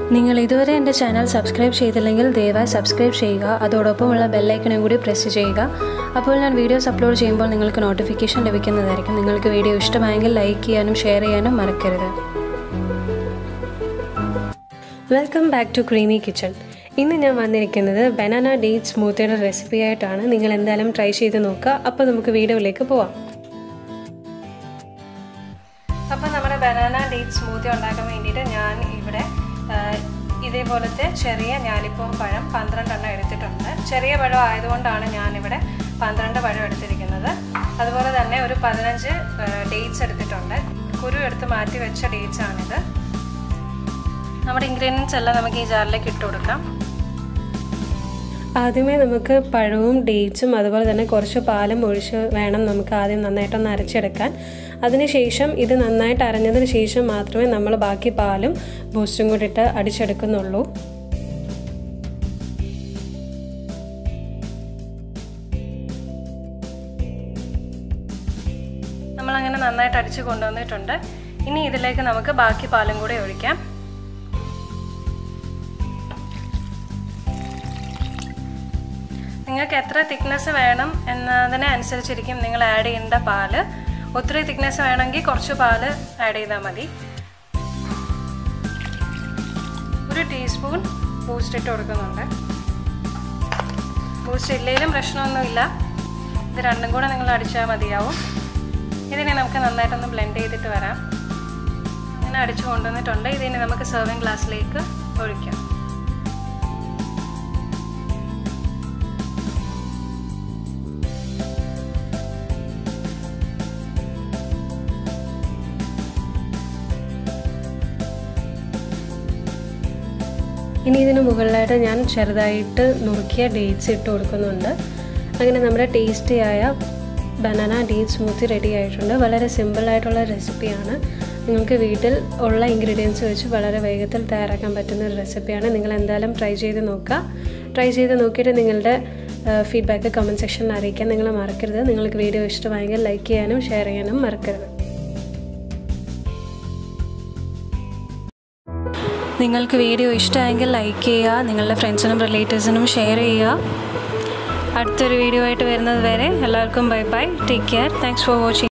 നിങ്ങൾ ഇതുവരെ എൻ്റെ ചാനൽ സബ്സ്ക്രൈബ് ചെയ്തില്ലെങ്കിൽ ദയവായി സബ്സ്ക്രൈബ് ചെയ്യുക അതോടൊപ്പമുള്ള ബെല്ലൈക്കണും കൂടി പ്രസ് ചെയ്യുക അപ്പോൾ ഞാൻ വീഡിയോസ് അപ്ലോഡ് ചെയ്യുമ്പോൾ നിങ്ങൾക്ക് നോട്ടിഫിക്കേഷൻ ലഭിക്കുന്നതായിരിക്കും നിങ്ങൾക്ക് വീഡിയോ ഇഷ്ടമായെങ്കിൽ ലൈക്ക് ചെയ്യാനും ഷെയർ ചെയ്യാനും മറക്കരുത് welcome back to creamy kitchen ഇന്ന് ഞാൻ വന്നിരിക്കുന്നത് ബനാന ഡേറ്റ് സ്മൂത്തിയുടെ റെസിപ്പി ആയിട്ടാണ് നിങ്ങൾ എന്തായാലും ട്രൈ ചെയ്ത് നോക്കുക അപ്പോൾ നമുക്ക് വീഡിയോയിലേക്ക് പോവാം അപ്പോൾ നമ്മുടെ ബനാന ഡേറ്റ് സ്മൂത്തി ഉണ്ടാക്കാൻ വേണ്ടിയിട്ട് ഞാൻ ഇവിടെ ഇതേപോലത്തെ ചെറിയ ഞാലിപ്പൂവൻ പഴം പന്ത്രണ്ടെണ്ണം എടുത്തിട്ടുണ്ട് ചെറിയ പഴം ആയതുകൊണ്ടാണ് ഞാനിവിടെ പന്ത്രണ്ട് പഴം എടുത്തിരിക്കുന്നത് അതുപോലെ തന്നെ ഒരു പതിനഞ്ച് ഡേറ്റ്സ് എടുത്തിട്ടുണ്ട് കുരു എടുത്ത് മാറ്റി വെച്ച ഡേറ്റ്സ് ആണിത് നമ്മുടെ ഇൻഗ്രീഡിയൻസ് എല്ലാം നമുക്ക് ഈ ജാറിലേക്ക് ഇട്ട് കൊടുക്കാം ആദ്യമേ നമുക്ക് പഴവും ഡേറ്റ്സും അതുപോലെ തന്നെ കുറച്ച് പാലും ഒഴിച്ച് വേണം നമുക്ക് ആദ്യം നന്നായിട്ടൊന്ന് അരച്ചെടുക്കാൻ അതിനുശേഷം ഇത് നന്നായിട്ട് അരഞ്ഞതിന് ശേഷം മാത്രമേ നമ്മൾ ബാക്കി പാലും ബൂസ്റ്റും കൂടി ഇട്ട് അടിച്ചെടുക്കുന്നുള്ളൂ നമ്മളങ്ങനെ നന്നായിട്ട് അടിച്ച് കൊണ്ടുവന്നിട്ടുണ്ട് ഇനി ഇതിലേക്ക് നമുക്ക് ബാക്കി പാലും കൂടി ഒഴിക്കാം നിങ്ങൾക്ക് എത്ര തിക്നെസ് വേണം എന്നതിനെ അനുസരിച്ചിരിക്കും നിങ്ങൾ ആഡ് ചെയ്യേണ്ട പാല് ഒത്തിരി തിക്നെസ് വേണമെങ്കിൽ കുറച്ച് പാല് ആഡ് ചെയ്താൽ മതി ഒരു ടീസ്പൂൺ ബൂസ്റ്റ് ഇട്ട് കൊടുക്കുന്നുണ്ട് ബൂസ്റ്റ് ഇല്ലെങ്കിലും പ്രശ്നമൊന്നുമില്ല ഇത് രണ്ടും കൂടെ നിങ്ങൾ അടിച്ചാൽ മതിയാവും ഇതിനെ നമുക്ക് നന്നായിട്ടൊന്ന് ബ്ലെൻഡ് ചെയ്തിട്ട് വരാം ഇങ്ങനെ അടിച്ചു കൊണ്ടുവന്നിട്ടുണ്ട് ഇതിനെ നമുക്ക് സെർവിങ് ഗ്ലാസ്സിലേക്ക് ഒഴിക്കാം ഇനി ഇതിന് മുകളിലായിട്ട് ഞാൻ ചെറുതായിട്ട് നുറുക്കിയ ഡേറ്റ്സ് ഇട്ട് കൊടുക്കുന്നുണ്ട് അങ്ങനെ നമ്മുടെ ടേസ്റ്റി ആയ ബനാന ഡേറ്റ് സ്മൂത്തി റെഡി ആയിട്ടുണ്ട് വളരെ സിമ്പിളായിട്ടുള്ള റെസിപ്പിയാണ് നിങ്ങൾക്ക് വീട്ടിൽ ഉള്ള ഇൻഗ്രീഡിയൻസ് വെച്ച് വളരെ വേഗത്തിൽ തയ്യാറാക്കാൻ പറ്റുന്ന ഒരു റെസിപ്പിയാണ് നിങ്ങൾ എന്തായാലും ട്രൈ ചെയ്ത് നോക്കുക ട്രൈ ചെയ്ത് നോക്കിയിട്ട് നിങ്ങളുടെ ഫീഡ്ബാക്ക് കമൻറ്റ് സെക്ഷനിൽ അറിയിക്കാൻ നിങ്ങൾ മറക്കരുത് നിങ്ങൾക്ക് വീഡിയോ ഇഷ്ടമായെങ്കിൽ ലൈക്ക് ചെയ്യാനും ഷെയർ ചെയ്യാനും മറക്കരുത് നിങ്ങൾക്ക് വീഡിയോ ഇഷ്ടമായെങ്കിൽ ലൈക്ക് ചെയ്യുക നിങ്ങളുടെ ഫ്രണ്ട്സിനും റിലേറ്റീവ്സിനും ഷെയർ ചെയ്യുക അടുത്തൊരു വീഡിയോ ആയിട്ട് വരുന്നത് വരെ എല്ലാവർക്കും bye bye take care thanks for watching